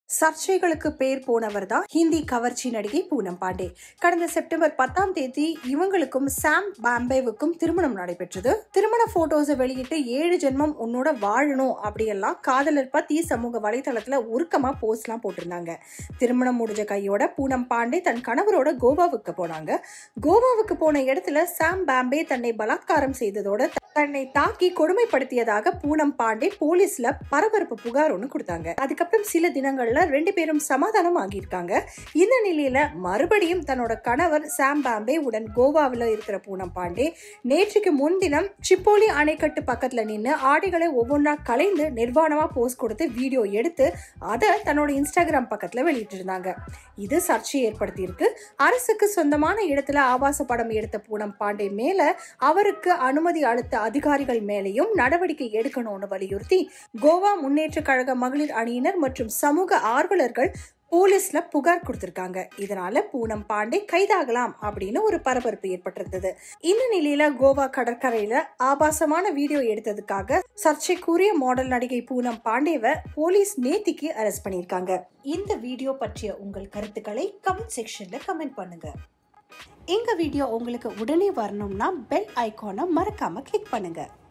சர்ச்சைகளுக்கு பேர் போனவர் தான் ஹிந்தி கவர்ச்சி நடிகை பூனம் பாண்டே கடந்த செப்டம்பர் பத்தாம் தேதி இவங்களுக்கும் சாம் பாம்பேவுக்கும் திருமணம் நடைபெற்றது திருமண போட்டோஸை வெளியிட்டு ஏழு ஜென்மம் உன்னோட வாழணும் அப்படியெல்லாம் காதலர் பத்தி சமூக வலைதளத்துல உருக்கமா போஸ்ட்லாம் போட்டிருந்தாங்க திருமணம் முடிஞ்ச கையோட பூனம் பாண்டே தன் கணவரோட கோவாவுக்கு போனாங்க கோவாவுக்கு போன இடத்துல சாம் பாம்பே தன்னை பலாத்காரம் செய்ததோட தன்னை தாக்கி கொடுமைப்படுத்தியதாக பூனம் பாண்டே போலீஸ்ல பரபரப்பு புகார் ஒன்று கொடுத்தாங்க அதுக்கப்புறம் சில தினங்கள்ல ரெண்டு பேரும் சமாதானம் ஆகியிருக்காங்க இந்த நிலையில மறுபடியும் தன்னோட கணவர் சாம் பாம்பே உடன் கோவாவில் இருக்கிற பூனம் பாண்டே நேற்றுக்கு முன்தினம் சிப்போலி அணைக்கட்டு பக்கத்துல நின்று ஆடைகளை ஒவ்வொன்றா கலைந்து நிர்வாணமா போஸ்ட் கொடுத்து வீடியோ எடுத்து அதை தன்னோட இன்ஸ்டாகிராம் பக்கத்துல வெளியிட்டிருந்தாங்க இது சர்ச்சையை ஏற்படுத்தியிருக்கு அரசுக்கு சொந்தமான இடத்துல ஆபாச படம் எடுத்த பூனம் பாண்டே மேல அவருக்கு அனுமதி அளித்த அதிகாரிகள் மேலேயும் நடவடிக்கை எடுக்கணும்னு வலியுறுத்தி கோவா முன்னேற்ற கழக மகளிர் அணியினர் மற்றும் சமூக ஆர்வலர்கள் போலீஸ்ல புகார் கொடுத்திருக்காங்க இதனால பூனம் பாண்டே கைதாகலாம் அப்படின்னு ஒரு பரபரப்பு ஏற்பட்டிருந்தது இந்த நிலையில கோவா கடற்கரையில ஆபாசமான வீடியோ எடுத்ததுக்காக சர்ச்சைக்குரிய மாடல் நடிகை பூனம் பாண்டேவை போலீஸ் நேத்திக்கு அரெஸ்ட் பண்ணியிருக்காங்க இந்த வீடியோ பற்றிய உங்கள் கருத்துக்களை கமெண்ட் செக்ஷன்ல கமெண்ட் பண்ணுங்க எங்க வீடியோ உங்களுக்கு உடனே வரணும்னா பெல் ஐகானை மறக்காம கிளிக் பண்ணுங்க